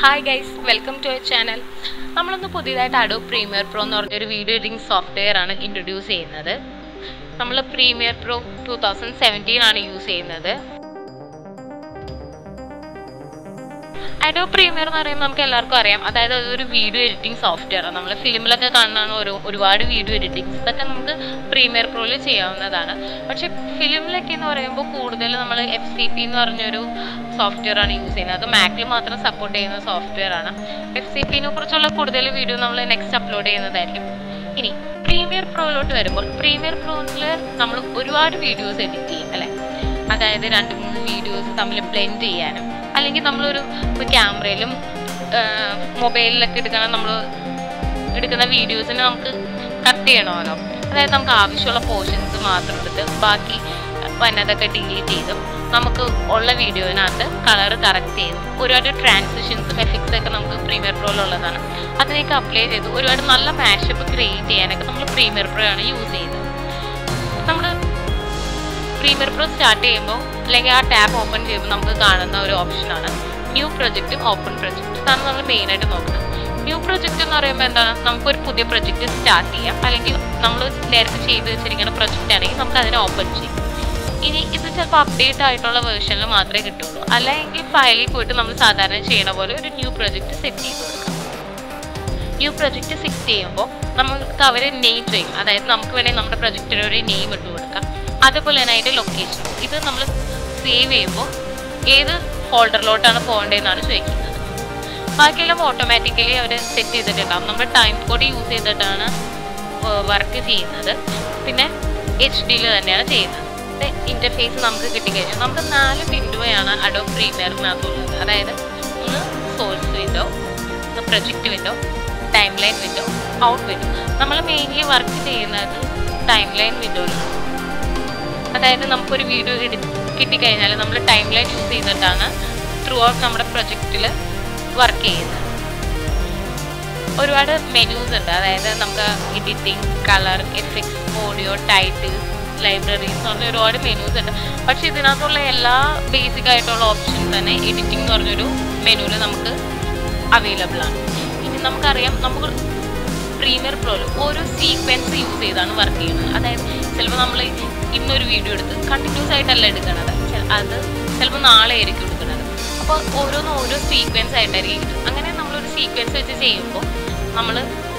hi guys welcome to our channel നമ്മളൊന്ന് പുതിയതായിട്ട് Adobe Premiere Pro എന്ന് പറഞ്ഞൊരു വീഡിയോ എഡിറ്റിംഗ് സോഫ്റ്റ്വെയർ ആണ് ഇൻട്രൊഡ്യൂസ് ചെയ്യുന്നത് നമ്മൾ Premiere Pro two thousand seventeen ആണ് യൂസ് ചെയ്യുന്നത് അഡോ പ്രീമിയർ എന്ന് പറയുമ്പോൾ നമുക്ക് എല്ലാവർക്കും അറിയാം അതായത് അതൊരു വീഡിയോ എഡിറ്റിംഗ് സോഫ്റ്റ്വെയർ ആണ് നമ്മൾ ഫിലിമിലൊക്കെ കാണുന്നതാണ് ഒരു ഒരുപാട് വീഡിയോ എഡിറ്റിംഗ്സ് ഇതൊക്കെ നമുക്ക് പ്രീമിയർ പ്രോയിൽ ചെയ്യാവുന്നതാണ് പക്ഷേ ഫിലിമിലൊക്കെ എന്ന് പറയുമ്പോൾ കൂടുതൽ നമ്മൾ എഫ് സി പി എന്ന് പറഞ്ഞൊരു സോഫ്റ്റ്വെയർ ആണ് യൂസ് ചെയ്യുന്നത് അത് മാക്കിൽ മാത്രം സപ്പോർട്ട് ചെയ്യുന്ന സോഫ്റ്റ്വെയർ ആണ് എഫ് സി പിനെ കുറിച്ചുള്ള കൂടുതൽ വീഡിയോ നമ്മൾ നെക്സ്റ്റ് അപ്ലോഡ് ചെയ്യുന്നതായിരിക്കും ഇനി പ്രീമിയർ പ്രോയിലോട്ട് വരുമ്പോൾ പ്രീമിയർ പ്രോയിൽ നമ്മൾ ഒരുപാട് വീഡിയോസ് എഡിറ്റ് ചെയ്യും അല്ലേ അതായത് രണ്ട് മൂന്ന് വീഡിയോസ് തമ്മിൽ ബ്ലെൻഡ് ചെയ്യാനും അല്ലെങ്കിൽ നമ്മളൊരു ഇപ്പോൾ ക്യാമറയിലും മൊബൈലിലൊക്കെ എടുക്കണം നമ്മൾ എടുക്കുന്ന വീഡിയോസിന് നമുക്ക് കട്ട് ചെയ്യണമല്ലോ അതായത് നമുക്ക് ആവശ്യമുള്ള പോർഷൻസ് മാത്രം എടുത്ത് ബാക്കി വന്നതൊക്കെ ഡിലീറ്റ് ചെയ്തും നമുക്ക് ഉള്ള വീഡിയോയിനകത്ത് കളർ കറക്റ്റ് ചെയ്തും ഒരുപാട് ട്രാൻസിഷൻസും എഫക്ട്സ് ഒക്കെ നമുക്ക് പ്രീമിയർ പ്രോയിലുള്ളതാണ് അതിനൊക്കെ അപ്ലൈ ചെയ്ത് ഒരുപാട് നല്ല മാഷപ്പ് ക്രിയേറ്റ് ചെയ്യാനൊക്കെ നമ്മൾ പ്രീമിയർ പ്രോ ആണ് യൂസ് ചെയ്യുന്നത് നമ്മൾ പ്രീമിയർ പ്രോ സ്റ്റാർട്ട് ചെയ്യുമ്പോൾ അല്ലെങ്കിൽ ആ ടാബ് ഓപ്പൺ ചെയ്യുമ്പോൾ നമുക്ക് കാണുന്ന ഒരു ഓപ്ഷനാണ് ന്യൂ പ്രൊജക്റ്റും ഓപ്പൺ പ്രൊജക്റ്റ് ഇതാണ് നമ്മൾ മെയിനായിട്ട് നോക്കുന്നത് ന്യൂ പ്രൊജക്റ്റ് എന്ന് പറയുമ്പോൾ എന്താണ് നമുക്കൊരു പുതിയ പ്രൊജക്റ്റ് സ്റ്റാർട്ട് ചെയ്യാം അല്ലെങ്കിൽ നമ്മൾ നേരത്തെ ചെയ്ത് വെച്ചിരിക്കുന്ന പ്രൊജക്റ്റ് ആണെങ്കിൽ നമുക്ക് അതിനെ ഓപ്പൺ ചെയ്യാം ഇനി ഇത് ചിലപ്പോൾ അപ്ഡേറ്റ് ആയിട്ടുള്ള വേർഷനിൽ മാത്രമേ കിട്ടുള്ളൂ അല്ലെങ്കിൽ ഫയലിൽ പോയിട്ട് നമ്മൾ സാധാരണ ചെയ്യണ പോലെ ഒരു ന്യൂ പ്രൊജക്റ്റ് സെറ്റ് ചെയ്ത് കൊടുക്കാം ന്യൂ പ്രൊജക്റ്റ് സെറ്റ് ചെയ്യുമ്പോൾ നമുക്ക് അവർ നെയിം ചെയ്യും അതായത് നമുക്ക് വേണമെങ്കിൽ നമ്മുടെ പ്രൊജക്റ്റിന് ഒരു നെയിം ഇട്ട് കൊടുക്കാം അതുപോലെ തന്നെ അതിൻ്റെ ലൊക്കേഷൻ ഇത് നമ്മൾ സേവ് ചെയ്യുമ്പോൾ ഏത് ഫോൾഡറിലോട്ടാണ് പോകേണ്ടതെന്നാണ് ചോദിക്കുന്നത് ബാക്കിയെല്ലാം ഓട്ടോമാറ്റിക്കലി അവർ സെറ്റ് ചെയ്തിട്ടുണ്ടാവും നമ്മൾ ടൈം കോഡ് യൂസ് ചെയ്തിട്ടാണ് വർക്ക് ചെയ്യുന്നത് പിന്നെ എച്ച് ഡിയിൽ തന്നെയാണ് ചെയ്യുന്നത് ഇൻ്റർഫേസ് നമുക്ക് കിട്ടിക്കഴിഞ്ഞാൽ നമുക്ക് നാല് വിൻഡോയാണ് അഡോ പ്രീമിയറിനകത്തുള്ളത് അതായത് ഒന്ന് സോഴ്സ് വിൻഡോ ഒന്ന് project window timeline window out window നമ്മൾ മെയിൻലി വർക്ക് ചെയ്യുന്നത് ടൈം ലൈൻ വിൻഡോയിലാണ് അതായത് നമുക്കൊരു വീഡിയോ എടു കിട്ടിക്കഴിഞ്ഞാൽ നമ്മൾ ടൈം ലൈൻ യൂസ് ചെയ്തിട്ടാണ് ത്രൂ ഔട്ട് നമ്മുടെ പ്രൊജക്റ്റിൽ വർക്ക് ചെയ്യുന്നത് ഒരുപാട് മെനൂസ് ഉണ്ട് അതായത് നമുക്ക് editing colour effects audio titles libraries എന്ന് പറഞ്ഞ ഒരുപാട് മെനൂസ് ഉണ്ട് പക്ഷേ ഇതിനകത്തുള്ള എല്ലാ ബേസിക് ആയിട്ടുള്ള ഓപ്ഷൻസ് തന്നെ എഡിറ്റിംഗ് എന്ന് പറഞ്ഞൊരു മെനുവിൽ നമുക്ക് അവൈലബിൾ ആണ് ഇനി നമുക്കറിയാം നമുക്ക് പ്രീമിയർ പ്രോയിൽ ഓരോ സീക്വൻസ് യൂസ് ചെയ്താണ് വർക്ക് ചെയ്യുന്നത് അതായത് ചിലപ്പോൾ നമ്മൾ ഇന്നൊരു വീഡിയോ എടുത്ത് കണ്ടിന്യൂസ് ആയിട്ടല്ല എടുക്കുന്നത് അത് ചിലപ്പോൾ നാളെ ആയിരിക്കും എടുക്കുന്നത് അപ്പോൾ ഓരോന്ന് ഓരോ സീക്വൻസ് ആയിട്ടായിരിക്കും കിട്ടും അങ്ങനെ നമ്മളൊരു സീക്വൻസ് വെച്ച് ചെയ്യുമ്പോൾ നമ്മൾ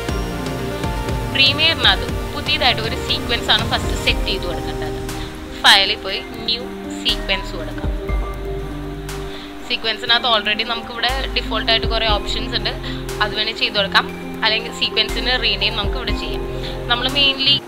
പ്രീമിയറിനകത്ത് പുതിയതായിട്ട് ഒരു സീക്വൻസ് ആണ് ഫസ്റ്റ് സെറ്റ് ചെയ്ത് കൊടുക്കേണ്ടത് ഫയലിൽ പോയി ന്യൂ സീക്വൻസ് കൊടുക്കാം സീക്വൻസിനകത്ത് ഓൾറെഡി നമുക്കിവിടെ ഡിഫോൾട്ടായിട്ട് കുറേ ഓപ്ഷൻസ് ഉണ്ട് അത് വേണമെങ്കിൽ ചെയ്ത് കൊടുക്കാം അല്ലെങ്കിൽ സീക്വൻസിന് റീനെയിം നമുക്ക് ഇവിടെ ചെയ്യാം നമ്മൾ മെയിൻലി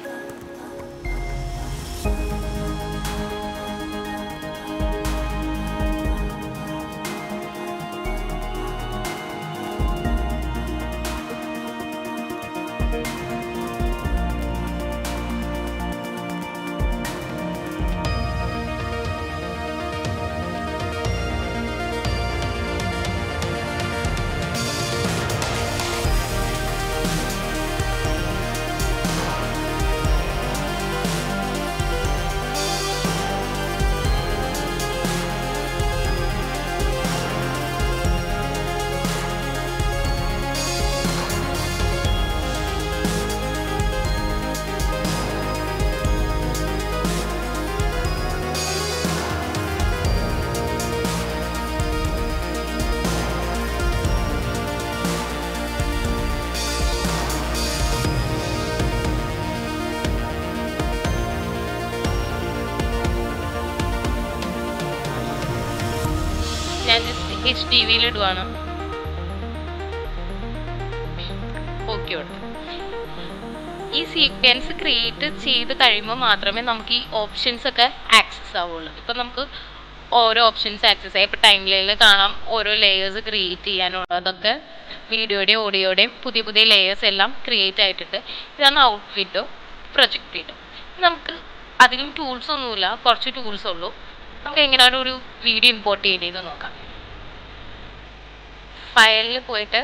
ഞാൻ ജസ്റ്റ് എച്ച് ടി വിയിൽ ഇടുവാണ് ഓക്കെ കൊടുത്തു ഈ സീക്വൻസ് ക്രിയേറ്റ് ചെയ്ത് കഴിയുമ്പോൾ മാത്രമേ നമുക്ക് ഈ ഓപ്ഷൻസ് ഒക്കെ ആക്സസ് ആവുള്ളൂ ഇപ്പം നമുക്ക് ഓരോ ഓപ്ഷൻസ് ആക്സസ് ചെയ്യാം ഇപ്പം ടൈം ലൈനിൽ കാണാം ഓരോ ലെയേഴ്സ് ക്രിയേറ്റ് ചെയ്യാനുള്ളതൊക്കെ വീഡിയോയുടെയും ഓഡിയോയുടെയും പുതിയ പുതിയ ലെയേഴ്സ് എല്ലാം ക്രിയേറ്റ് ആയിട്ടുണ്ട് ഇതാണ് ഔട്ട് വിൻഡോ പ്രൊജക്റ്റ് വിൻഡോ നമുക്ക് അധികം ടൂൾസ് ഒന്നുമില്ല കുറച്ച് ടൂൾസ് ഉള്ളൂ നമുക്ക് എങ്ങനെയാണ് ഒരു വീഡിയോ ഇമ്പോർട്ട് ചെയ്യേണ്ടത് നോക്കാം ഫയലിൽ പോയിട്ട്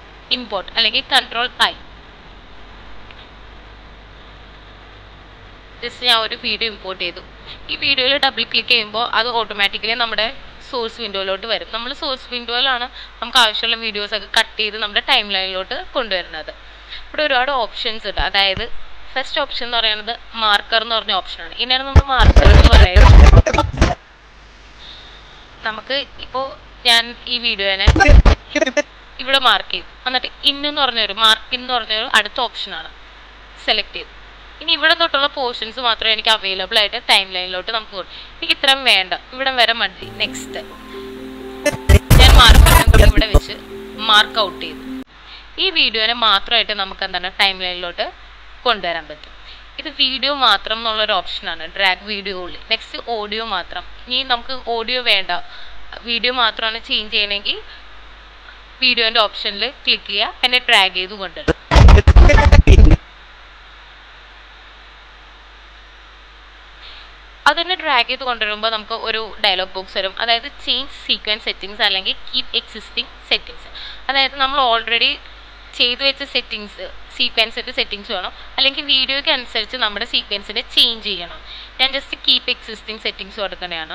ഇമ്പോർട്ട് അല്ലെങ്കിൽ കൺട്രോൾ ഐ ജസ്റ്റ് ഞാൻ ഒരു വീഡിയോ ഇമ്പോർട്ട് ചെയ്തു ഈ വീഡിയോയിൽ ഡബിൾ ക്ലിക്ക് ചെയ്യുമ്പോൾ അത് ഓട്ടോമാറ്റിക്കലി നമ്മുടെ സോഴ്സ് വിൻഡോയിലോട്ട് വരും നമ്മൾ സോഴ്സ് വിൻഡോയിലാണ് നമുക്ക് ആവശ്യമുള്ള വീഡിയോസ് ഒക്കെ കട്ട് ചെയ്ത് നമ്മുടെ ടൈം ലൈനിലോട്ട് കൊണ്ടുവരുന്നത് ഇവിടെ ഒരുപാട് ഓപ്ഷൻസ് ഉണ്ട് അതായത് ഫസ്റ്റ് ഓപ്ഷൻ എന്ന് പറയുന്നത് മാർക്കർ എന്ന് പറഞ്ഞ ഓപ്ഷനാണ് ഇതിനാണ് നമ്മൾ മാർക്കർ എന്ന് പറയുന്നത് നമുക്ക് ഇപ്പോൾ ഞാൻ ഈ വീഡിയോനെ ഇവിടെ മാർക്ക് ചെയ്തു എന്നിട്ട് ഇന്നെന്ന് പറഞ്ഞൊരു മാർക്ക് എന്ന് പറഞ്ഞൊരു അടുത്ത ഓപ്ഷനാണ് സെലക്ട് ചെയ്തു ഇനി ഇവിടെ തൊട്ടുള്ള പോർഷൻസ് മാത്രമേ എനിക്ക് അവൈലബിൾ ആയിട്ട് ടൈം ലൈനിലോട്ട് നമുക്ക് കൊടുക്കും എനിക്ക് ഇത്രയും വേണ്ട ഇവിടെ വരെ മതി നെക്സ്റ്റ് ഞാൻ മാർക്ക് ഇവിടെ വെച്ച് മാർക്ക് ഔട്ട് ചെയ്തു ഈ വീഡിയോനെ മാത്രമായിട്ട് നമുക്ക് എന്താണ് ടൈം ലൈനിലോട്ട് കൊണ്ടുവരാൻ പറ്റും ഇത് വീഡിയോ മാത്രം എന്നുള്ളൊരു ഓപ്ഷനാണ് ഡ്രാഗ് വീഡിയോ ഉള്ളിൽ നെക്സ്റ്റ് ഓഡിയോ മാത്രം ഇനി നമുക്ക് ഓഡിയോ വേണ്ട വീഡിയോ മാത്രമാണ് ചേഞ്ച് ചെയ്യണമെങ്കിൽ വീഡിയോൻ്റെ ഓപ്ഷനിൽ ക്ലിക്ക് ചെയ്യുക എന്നെ ഡ്രാഗ് ചെയ്ത് കൊണ്ടുവരും അതിനെ ഡ്രാഗ് ചെയ്ത് കൊണ്ടുവരുമ്പോൾ നമുക്ക് ഒരു ഡയലോഗ് ബോക്സ് വരും അതായത് ചേഞ്ച് സീക്വൻസ് സെറ്റിങ്സ് അല്ലെങ്കിൽ കീപ് എക്സിസ്റ്റിംഗ് സെറ്റിങ്സ് അതായത് നമ്മൾ ഓൾറെഡി ചെയ്തു വെച്ച സെറ്റിങ്സ് സീക്വൻസിൻ്റെ സെറ്റിങ്സ് വേണം അല്ലെങ്കിൽ വീഡിയോയ്ക്ക് അനുസരിച്ച് നമ്മുടെ സീക്വൻസിനെ ചേഞ്ച് ചെയ്യണം ഞാൻ ജസ്റ്റ് കീപ് എക്സിസ്റ്റിംഗ് സെറ്റിങ്സ് കൊടുക്കുന്നതാണ്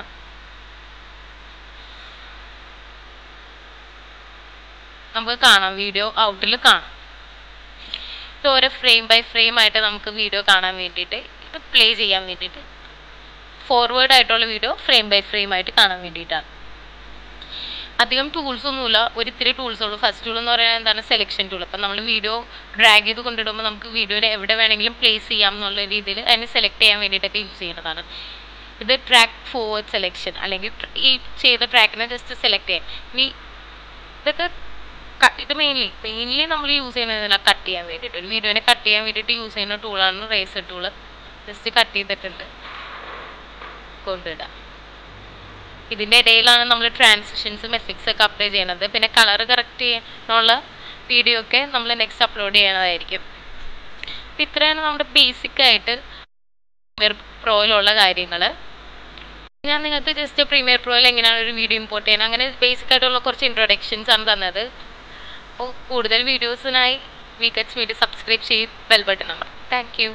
നമുക്ക് കാണാം വീഡിയോ ഔട്ടിൽ കാണാം ഇത് ഓരോ ഫ്രെയിം ബൈ ഫ്രെയിം ആയിട്ട് നമുക്ക് വീഡിയോ കാണാൻ വേണ്ടിയിട്ട് ഇത് പ്ലേ ചെയ്യാൻ വേണ്ടിയിട്ട് ഫോർവേഡ് ആയിട്ടുള്ള വീഡിയോ ഫ്രെയിം ബൈ ഫ്രെയിം ആയിട്ട് കാണാൻ വേണ്ടിയിട്ടാണ് അധികം ടൂൾസ് ഒന്നുമില്ല ഒരു ഇത്തിരി ടൂൾസ് ഉള്ളൂ ഫസ്റ്റ് ടൂൾ എന്ന് പറയുന്നത് എന്താണ് സെലക്ഷൻ ടൂൾ അപ്പം നമ്മൾ വീഡിയോ ഡ്രാഗ് ചെയ്ത് കൊണ്ടിടുമ്പോൾ നമുക്ക് വീഡിയോയിൽ എവിടെ വേണമെങ്കിലും പ്ലേസ് ചെയ്യാം എന്നുള്ള രീതിയിൽ അതിനെ സെലക്ട് ചെയ്യാൻ വേണ്ടിയിട്ടൊക്കെ യൂസ് ചെയ്യുന്നതാണ് ഇത് ട്രാക്ക് ഫോർവേഡ് സെലക്ഷൻ അല്ലെങ്കിൽ ഈ ചെയ്ത ട്രാക്കിനെ ജസ്റ്റ് സെലക്ട് ചെയ്യാം ഇനി ഇതൊക്കെ ഇത് മെയിൻലി മെയിൻലി നമ്മൾ യൂസ് ചെയ്യുന്നത് കട്ട് ചെയ്യാൻ വേണ്ടിയിട്ട് ഒരു വീഡിയോനെ കട്ട് ചെയ്യാൻ വേണ്ടിയിട്ട് യൂസ് ചെയ്യുന്ന ടൂളാണ് റേസർ ടൂള് ജസ്റ്റ് കട്ട് ചെയ്തിട്ടുണ്ട് കൊണ്ടിടാം ഇതിൻ്റെ ഇടയിലാണ് നമ്മൾ ട്രാൻസിഷൻസും എഫക്ട്സ് ഒക്കെ അപ്ലൈ ചെയ്യുന്നത് പിന്നെ കളർ കറക്റ്റ് ചെയ്യാനുള്ള വീഡിയോ ഒക്കെ നമ്മൾ നെക്സ്റ്റ് അപ്ലോഡ് ചെയ്യണതായിരിക്കും അപ്പം ഇത്രയാണ് നമ്മുടെ ബേസിക് ആയിട്ട് പ്രോയിലുള്ള കാര്യങ്ങൾ ഞാൻ നിങ്ങൾക്ക് ജസ്റ്റ് പ്രീമിയർ പ്രോയിൽ എങ്ങനെയാണ് ഒരു വീഡിയോ ഇമ്പോർട്ട് ചെയ്യുന്നത് അങ്ങനെ ബേസിക് ആയിട്ടുള്ള കുറച്ച് ഇൻട്രൊഡക്ഷൻസ് ആണ് തന്നത് അപ്പോൾ കൂടുതൽ വീഡിയോസിനായി വീക്കറ്റ്സ് വീഡിയോ സബ്സ്ക്രൈബ് ചെയ്ത് ബെൽ ബട്ടൺ ആണ് താങ്ക് യു